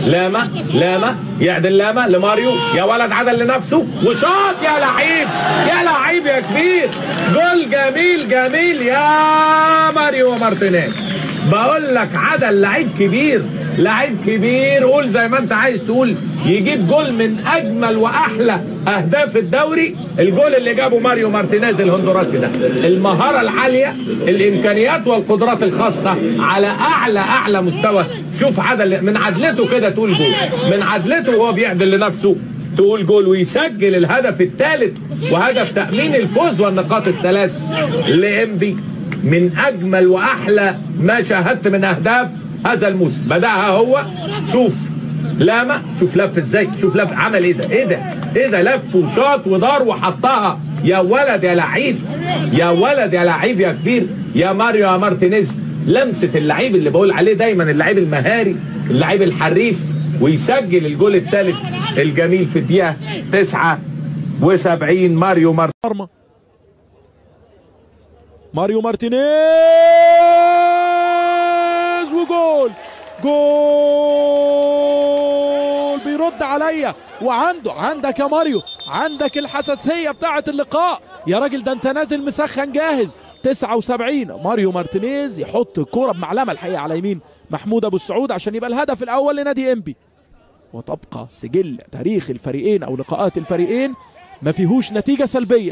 لاما لاما يعدل لاما لماريو يا ولد عدل لنفسه وشاط يا لعيب يا لعيب يا كبير جول جميل جميل يا ماريو مارتينيز بقول لك عدل لعيب كبير لعيب كبير قول زي ما انت عايز تقول يجيب جول من اجمل واحلى اهداف الدوري الجول اللي جابه ماريو مارتينيز الهندوراسي ده المهاره العاليه الامكانيات والقدرات الخاصه على اعلى اعلى مستوى شوف عدل من عدلته كده تقول جول من عدلته وهو بيعدل لنفسه تقول جول ويسجل الهدف الثالث وهدف تامين الفوز والنقاط الثلاث لامبي من اجمل واحلى ما شاهدت من اهداف هذا الموسم بداها هو شوف لاما شوف لف ازاي شوف لف عمل ايه ده ايه ده ايه ده لف وشاط ودار وحطها يا ولد يا لعيب يا ولد يا لعيب يا كبير يا ماريو يا مارتينيز لمسه اللعيب اللي بقول عليه دايما اللعيب المهاري اللعيب الحريف ويسجل الجول الثالث الجميل في الدقيقه 79 ماريو مارتينيز مرمى ماريو مارتينيز وجول جول بيرد عليا وعنده عندك يا ماريو عندك الحساسية بتاعة اللقاء يا راجل ده انت نازل مسخن جاهز 79 ماريو مارتينيز يحط الكرة بمعلمة الحقيقة على يمين محمود ابو السعود عشان يبقى الهدف الاول لنادي انبي وتبقى سجل تاريخ الفريقين او لقاءات الفريقين ما فيهوش نتيجة سلبية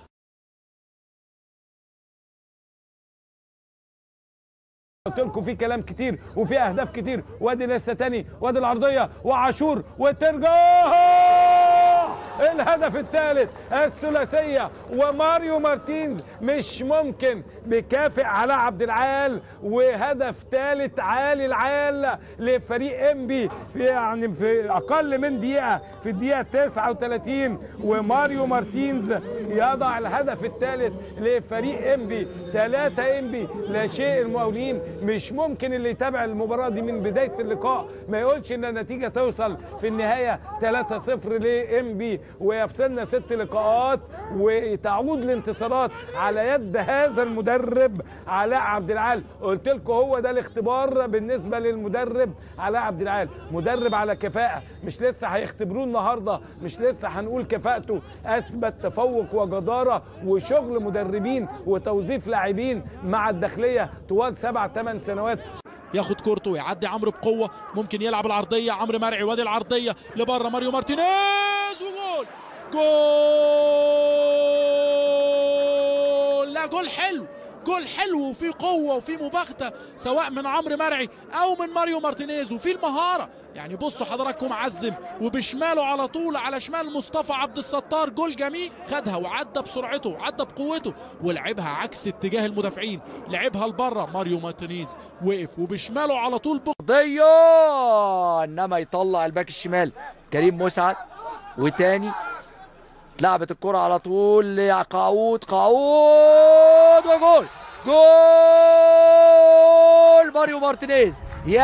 قلت لكم في كلام كتير وفي اهداف كتير وادي لسه تاني وادي العرضيه وعاشور وترجع الهدف الثالث الثلاثيه وماريو مارتينز مش ممكن بيكافئ علاء عبد العال وهدف ثالث عالي العال لفريق انبي في يعني في اقل من دقيقه في الدقيقه 39 وماريو مارتينز يضع الهدف الثالث لفريق انبي ثلاثه انبي لا شيء المقاولين مش ممكن اللي يتابع المباراه دي من بدايه اللقاء ما يقولش ان النتيجه توصل في النهايه 3-0 لانبي ويفصلنا ست لقاءات وتعود الانتصارات على يد هذا المدرب علاء عبد العال قلت لكم هو ده الاختبار بالنسبه للمدرب علاء عبد العال مدرب على كفاءه مش لسه هيختبروه النهارده مش لسه هنقول كفاءته اثبت تفوق وجداره وشغل مدربين وتوظيف لاعبين مع الداخليه طوال سبع ثمان سنوات ياخد كورته ويعدي عمرو بقوه ممكن يلعب العرضيه عمرو مرعي وادي العرضيه لبره ماريو مارتينيز وجول جول لا جول حلو جول حلو وفي قوه وفي مباغته سواء من عمرو مرعي او من ماريو مارتينيز وفي المهاره يعني بصوا حضراتكم عزم وبشماله على طول على شمال مصطفى عبد الستار جول جميل خدها وعدى بسرعته وعدى بقوته ولعبها عكس اتجاه المدافعين لعبها لبره ماريو مارتينيز وقف وبشماله على طول بق... ارضيه انما يطلع الباك الشمال كريم مسعد وتاني لعبت الكرة على طول لقاعود قاعود وجول جول ماريو مارتينيز يا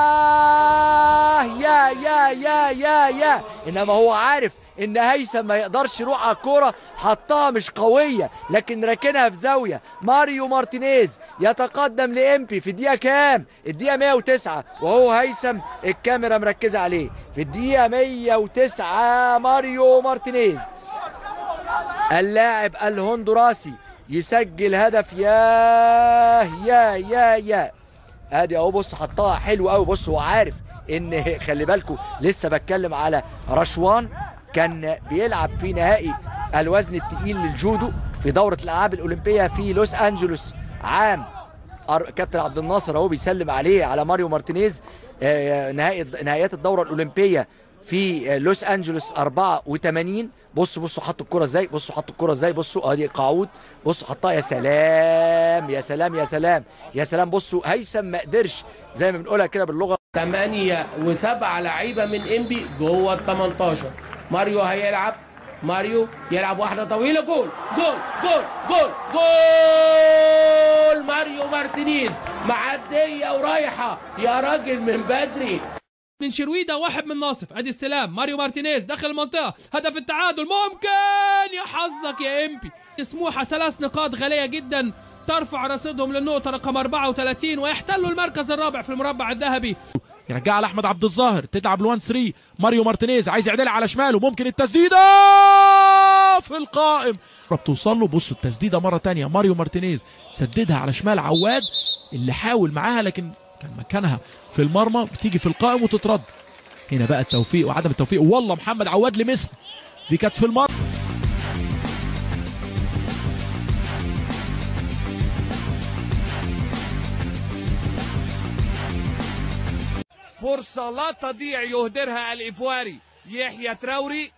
يا يا يا يا يا انما هو عارف ان هيثم ما يقدرش يروح على الكوره حطها مش قويه لكن راكنها في زاويه ماريو مارتينيز يتقدم لامبي في الدقيقه كام الدقيقه 109 وهو هيثم الكاميرا مركزه عليه في الدقيقه 109 ماريو مارتينيز اللاعب الهندوراسي يسجل هدف يا يا يا يا ادي اهو بص حطها حلو قوي بص هو عارف ان خلي بالكم لسه بتكلم على رشوان كان بيلعب في نهائي الوزن الثقيل للجودو في دوره الالعاب الاولمبيه في لوس انجلوس عام أر- كابتن عبد الناصر اهو بيسلم عليه على ماريو مارتينيز آه، نهائي نهائيات الدوره الاولمبيه في آه، لوس انجلوس 84 بصوا بصوا حط الكره ازاي بصوا حط الكره ازاي بصوا ادي قاعود بصوا حطها يا سلام يا سلام يا سلام يا سلام بصوا هيثم ما قدرش زي ما بنقولها كده باللغه ثمانية وسبعة لعيبة من انبي جوه ال 18 ماريو هيلعب ماريو يلعب واحدة طويلة جول جول جول جول جول ماريو مارتينيز معدية ورايحة يا راجل من بدري من شرويدة واحد من ناصف ادي استلام ماريو مارتينيز داخل المنطقة هدف التعادل ممكن يا حظك يا امبي سموحة ثلاث نقاط غالية جدا ترفع رصيدهم للنقطة رقم 34 ويحتلوا المركز الرابع في المربع الذهبي يرجعها لاحمد عبد الظاهر تلعب ل 3 ماريو مارتينيز عايز يعدلها على شماله ممكن التسديده في القائم بتوصل له بصوا التسديده مره تانية ماريو مارتينيز سددها على شمال عواد اللي حاول معاها لكن كان مكانها في المرمى بتيجي في القائم وتترد هنا بقى التوفيق وعدم التوفيق والله محمد عواد لمسها دي كانت في المرمى فرصة لا تضيع يهدرها الإيفواري يحيى تراوري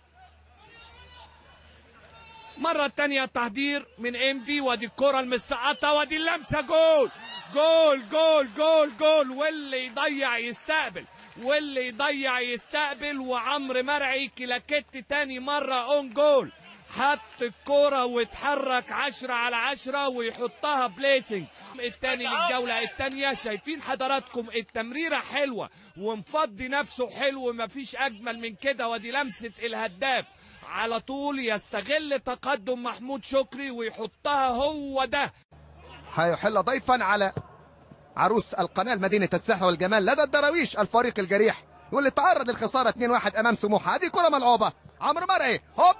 مرة تانية تحضير من امبي ودي الكرة المسقطة ودي اللمسة جول جول جول جول جول واللي يضيع يستقبل واللي يضيع يستقبل وعمرو مرعي كلاكيت تاني مرة اون جول حط الكرة واتحرك عشرة على عشرة ويحطها بليسنج التاني للجولة التانية شايفين حضراتكم التمريرة حلوة ومفضي نفسه حلو مفيش أجمل من كده ودي لمسة الهداف على طول يستغل تقدم محمود شكري ويحطها هو ده هيحل ضيفا على عروس القناة مدينة السحر والجمال لدى الدراويش الفريق الجريح واللي تعرض للخسارة 2-1 أمام سموحة هذه كرة ملعوبة عمرو مرعي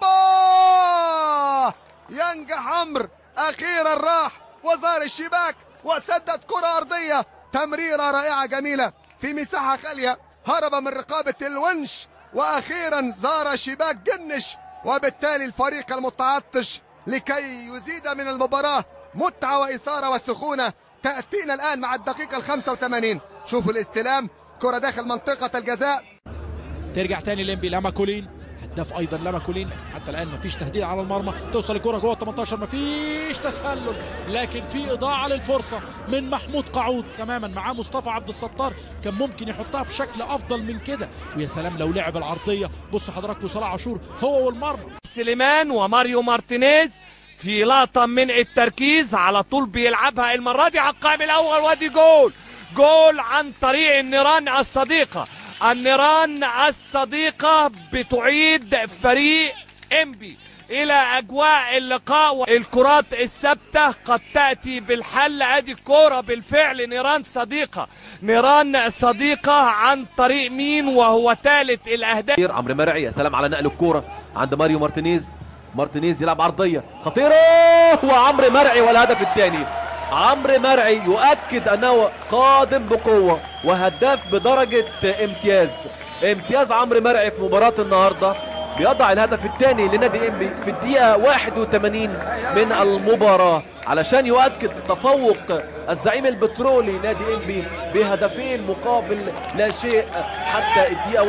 هوبا ينجح عمرو أخيرا راح وزار الشباك وسدد كرة أرضية تمريرة رائعة جميلة في مساحة خالية هرب من رقابة الونش وأخيرا زار شباك جنش وبالتالي الفريق المتعطش لكي يزيد من المباراة متعة وإثارة وسخونة تأتينا الآن مع الدقيقة ال 85 شوفوا الاستلام كرة داخل منطقة الجزاء ترجع تاني ليمبي لما كولين هداف ايضا لما كولين حتى الان مفيش تهديد على المرمى توصل الكره جوه ال 18 مفيش تسلل لكن في اضاعه للفرصه من محمود قعود تماما معاه مصطفى عبد الستار كان ممكن يحطها بشكل افضل من كده ويا سلام لو لعب العرضيه بصوا حضراتكم صلاح عاشور هو والمرمى سليمان وماريو مارتينيز في لقطة من التركيز على طول بيلعبها المرة دي على القائم الأول وادي جول جول عن طريق النيران الصديقة النيران الصديقة بتعيد فريق انبي إلى أجواء اللقاء والكرات الثابتة قد تأتي بالحل أدي الكورة بالفعل نيران صديقة نيران صديقة عن طريق مين وهو ثالث الأهداف خطير عمرو مرعي يا سلام على نقل الكوره عند ماريو مارتينيز مارتينيز يلعب عرضيه خطيره وعمرو مرعي والهدف الثاني عمرو مرعي يؤكد انه قادم بقوه وهداف بدرجه امتياز امتياز عمرو مرعي في مباراه النهارده بيضع الهدف الثاني لنادي انبي في الدقيقه 81 من المباراه علشان يؤكد تفوق الزعيم البترولي نادي انبي بهدفين مقابل لا شيء حتى الدقيقه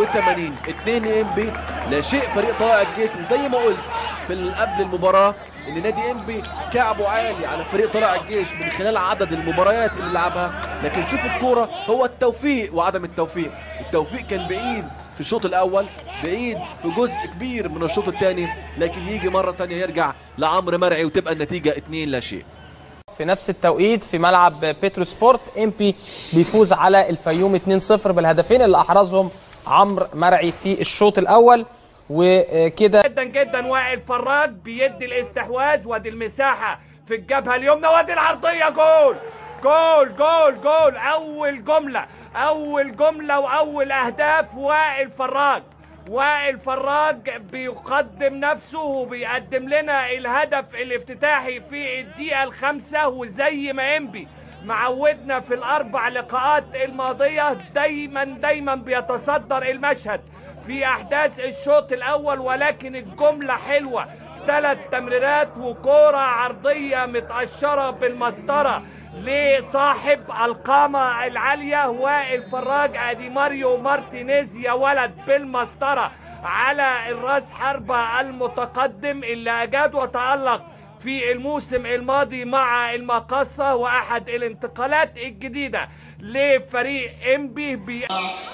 81 2 انبي لا شيء فريق طلائع الجيش وزي ما قلت في ال- قبل المباراه ان نادي انبي كعبه عالي على فريق طلائع الجيش من خلال عدد المباريات اللي لعبها لكن شوف الكوره هو التوفيق وعدم التوفيق التوفيق كان بعيد في الشوط الاول بعيد في جزء كبير من الشوط الثاني لكن يجي مره ثانيه يرجع لعمرو مرعي وتبقى النتيجه 2 لا شيء في نفس التوقيت في ملعب بيترو سبورت امبي بيفوز على الفيوم 2-0 بالهدفين اللي احرزهم عمرو مرعي في الشوط الاول وكده جدا جدا وائل فراج بيدي الاستحواذ وادي المساحة في الجبهة اليمنى وادي العرضية جول جول جول جول أول جملة أول جملة وأول أهداف وائل فراج وائل فراج بيقدم نفسه وبيقدم لنا الهدف الافتتاحي في الدقيقة الخامسة وزي ما انبي معودنا في الأربع لقاءات الماضية دايما دايما بيتصدر المشهد في أحداث الشوط الأول ولكن الجملة حلوة ثلاث تمريرات وكورة عرضية متقشرة بالمسطرة لصاحب القامة العالية وائل فراج ادي ماريو مارتينيز يا ولد بالمسطرة على الراس حربة المتقدم اللي اجاد وتألق في الموسم الماضي مع المقصة واحد الانتقالات الجديدة لفريق انبي بي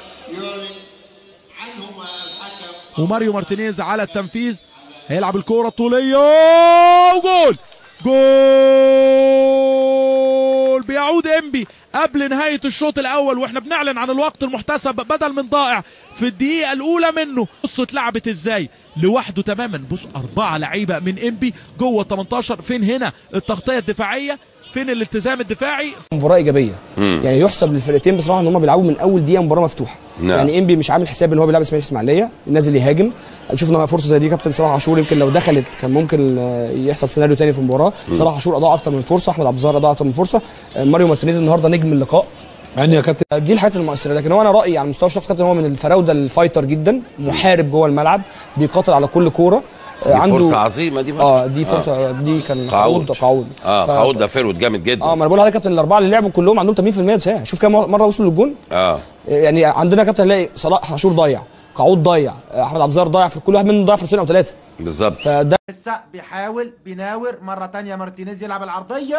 وماريو مارتينيز على التنفيذ هيلعب الكرة الطولية وجول جول بيعود انبي قبل نهاية الشوط الأول واحنا بنعلن عن الوقت المحتسب بدل من ضائع في الدقيقة الأولى منه بصوا اتلعبت ازاي لوحده تماما بص أربعة لعيبة من انبي جوه 18 فين هنا التغطية الدفاعية فين الالتزام الدفاعي مباراه ايجابيه يعني يحسب للفرقتين بصراحه ان هم بيلعبوا من اول دقيقه مباراه مفتوحه نعم. يعني انبي مش عامل حساب ان هو بيلعب اسماعيلي اسماعيليه نازل يهاجم شفنا فرصه زي دي كابتن صلاح عاشور يمكن لو دخلت كان ممكن آه، يحصل سيناريو تاني في المباراه صلاح عاشور اضاع اكتر من فرصه احمد عبد الظاهر اضاع اكتر من فرصه آه، ماريو مارتينيز النهارده نجم اللقاء يعني يا كابتن دي الحاجات المؤثره لكن هو انا رايي على المستوى الشخصي كابتن هو من الفراوده الفايتر جدا محارب جوه الملعب بيقاتل على كل كوره دي فرصه عظيمه دي بقى. اه دي فرصه دي كان قعود. قعود قعود اه ف- قعود ده فيرود جامد جدا اه ما انا بقول لحضرتك يا كابتن الاربعه اللي لعبوا كلهم عندهم 80% دفاع شوف كام مره وصلوا للجون اه يعني عندنا يا كابتن نلاقي صلاح عاشور ضيع قعود ضيع احمد عبد الظاهر ضيع في كل واحد منهم ضيع فرصتين او ثلاثه بالظبط فده لسه بيحاول بيناور مرة تانية مارتينيز يلعب العرضية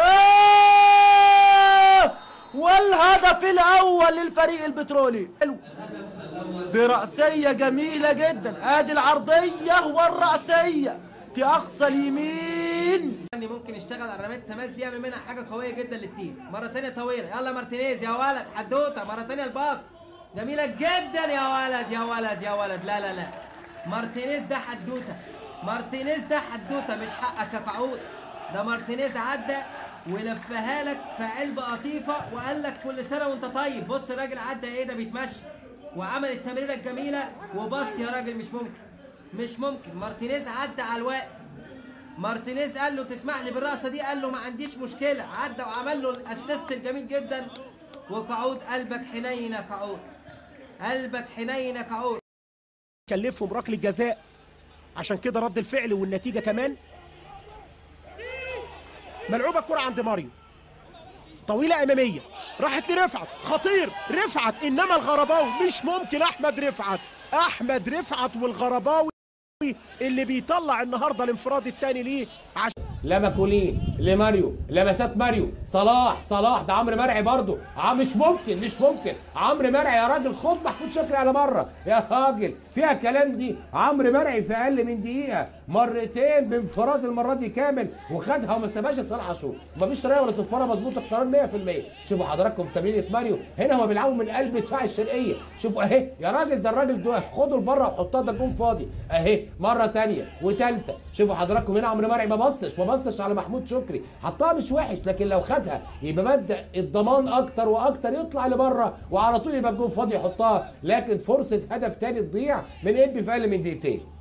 والهدف الأول للفريق البترولي حلو برأسية جميلة جدا ادي العرضية والرأسية في أقصى اليمين يعني ممكن يشتغل على رمية تماس دي يعمل منها حاجه قويه جدا للتيم مره تانية طويله يلا مارتينيز يا ولد حدوته مره تانية الباص جميله جدا يا ولد يا ولد يا ولد لا لا لا مارتينيز ده حدوته مارتينيز ده حدوته مش حقك يا قعود ده مارتينيز عدى ولفها لك في علبه قطيفه وقال لك كل سنه وانت طيب بص الراجل عدى ايه ده بيتمشى وعمل التمريره الجميله وبص يا راجل مش ممكن مش ممكن مارتينيز عدى على الواقف مارتينيز قال له تسمح لي بالرقصه دي قال له ما عنديش مشكله عدى وعمل له الاسيست الجميل جدا وقعود قلبك حنين يا قعود قلبك حنين يا قعود كلفهم ركله جزاء عشان كده رد الفعل والنتيجه كمان ملعوبه كره عند ماريو طويله اماميه راحت لرفعت خطير رفعت انما الغرباوي مش ممكن احمد رفعت احمد رفعت والغرباوي اللي بيطلع النهارده الانفراد الثاني ليه عشان لمكولين لماريو لمسات ماريو صلاح صلاح ده عمرو مرعي برضه ع- مش ممكن مش ممكن عمرو مرعي يا راجل خد محمود شكري على مره يا راجل فيها كلام دي عمرو مرعي في اقل من دقيقه مرتين بانفراد المره دي كامل وخدها وما سابهاش لصلاح عاشور مفيش رايه ولا صفاره مظبوطه القرار 100% شوفوا حضراتكم تمريره ماريو هنا هو بيلعبوا من قلب دفاع الشرقيه شوفوا اهي يا راجل ده الراجل ده خده لبره وحطها ده جون فاضي اهي مره تانية وتالتة شوفوا حضراتكم هنا عمرو مرعي ما بصش ما بصش على محمود شكري حطها مش وحش لكن لو خدها يبقى مبدا الضمان اكتر واكتر يطلع لبره وعلى طول يبقى الجون فاضي يحطها لكن فرصه هدف تاني تضيع من انبي في اقل من دقيقتين